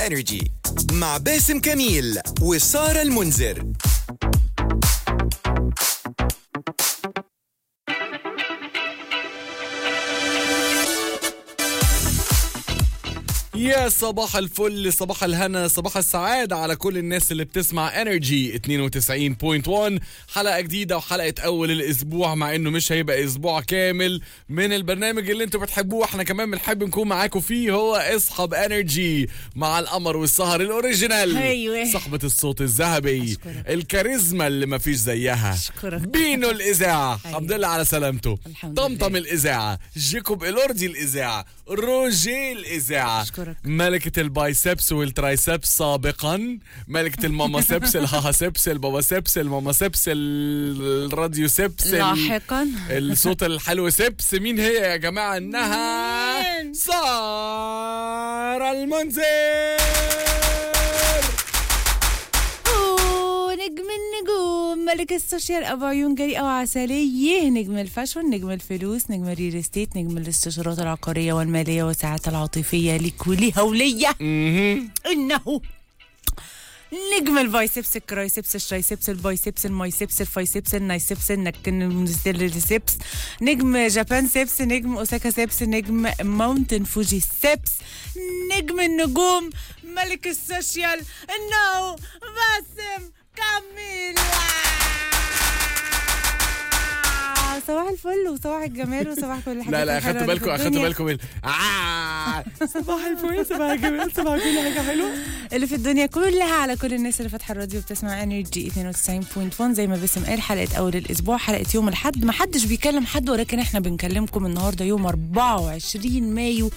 انرجي مع باسم كميل وسارة المنذر يا صباح الفل صباح الهنا صباح السعادة على كل الناس اللي بتسمع انرجي 92.1 حلقة جديدة وحلقة أول الأسبوع مع إنه مش هيبقى أسبوع كامل من البرنامج اللي انتوا بتحبوه احنا كمان بنحب نكون معاكم فيه هو اصحاب انرجي مع القمر والسهر الأوريجينال أيوة. صاحبة الصوت الذهبي أشكرك. الكاريزما اللي مفيش زيها أشكرك. بينو الإذاعة أيوة. الحمد لله على سلامته الحمد طمطم لله. الإذاعة جيكوب إلوردي الإذاعة روجي الإذاعة أشكرك. ملكة البايسبس والترايسبس سابقا ملكة الماما سبس الهاها سبس البابا سبس الماما سبس الراديو سبس ال- لاحقا الصوت الحلو سبس مين هي يا جماعة انها مين؟ سارة المنذر أوه، نجم النجوم ملك السوشيال ابو عيون جريئه وعسليه نجم الفاشون نجم الفلوس نجم الريل استيت نجم الاستشارات العقاريه والماليه والساعات العاطفيه لكلها وليا مهم. انه نجم البايسبس الكرايسبس الشايسبس البايسبس المايسبس الفايسبس النايسبس النكتنسبس نجم جابان سبس نجم اوساكا سبس نجم ماونتن فوجي سبس نجم النجوم ملك السوشيال انه باسم كميل صباح الفل وصباح الجمال وصباح كل حاجه لا لا الحلوة اخدتوا اللي في بالكم اخدتوا الدنيا. بالكم ال- آه. صباح الفل صباح الجمال صباح كل حاجة حلوة اللي في الدنيا كلها على كل الناس اللي فاتحه الراديو وبتسمع انرجي 92.1 زي ما باسم قال حلقه اول الاسبوع حلقه يوم الاحد ما حدش بيكلم حد ولكن احنا بنكلمكم النهارده يوم 24 مايو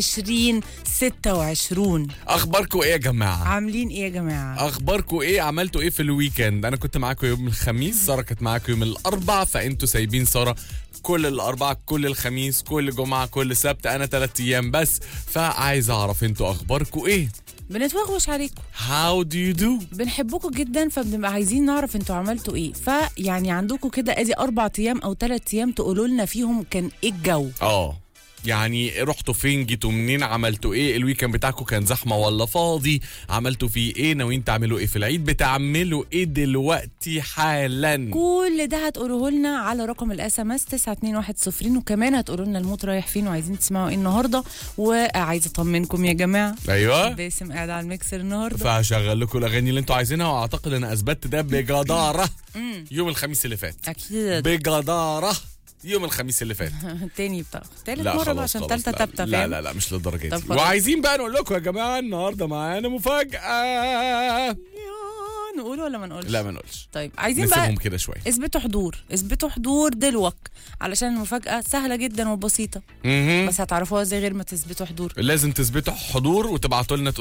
2026 اخباركم ايه يا جماعة عاملين ايه يا جماعه اخباركم ايه عملتوا ايه في الويكند انا كنت معاكم يوم الخميس ساره كانت معاكم يوم الاربع فانتوا سايبين ساره كل الاربع كل الخميس كل جمعه كل سبت انا ثلاث ايام بس فعايز اعرف انتوا اخباركم ايه بنتوغوش عليكم how do you do بنحبكم جدا فبنبقى عايزين نعرف انتوا عملتوا ايه فيعني عندكم كده ادي اربع ايام او ثلاث ايام تقولوا لنا فيهم كان ايه الجو اه يعني رحتوا فين جيتوا منين عملتوا ايه الويكند بتاعكم كان زحمه ولا فاضي عملتوا فيه ايه ناويين تعملوا ايه في العيد بتعملوا ايه دلوقتي حالا كل ده هتقولوه لنا على رقم الاس ام اس 92110 وكمان هتقولوا لنا الموت رايح فين وعايزين تسمعوا ايه النهارده وعايزه اطمنكم يا جماعه ايوه باسم قاعد على الميكسر النهارده فهشغل لكم الاغاني اللي انتوا عايزينها واعتقد ان اثبتت ده بجداره يوم الخميس اللي فات اكيد بجداره يوم الخميس اللي فات تاني بتاع تالت لا مره خلاص بقى عشان خلاص، تالتة لا, تابتة لا فاهم لا لا مش للدرجه طب دي خلاص. وعايزين بقى نقول لكم يا جماعه النهارده معانا مفاجاه يا نقول ولا ما نقولش لا ما نقولش طيب عايزين بقى نسيبهم كده شويه اثبتوا حضور اثبتوا حضور دلوك علشان المفاجاه سهله جدا وبسيطه مهم. بس هتعرفوها ازاي غير ما تثبتوا حضور لازم تثبتوا حضور وتبعتوا لنا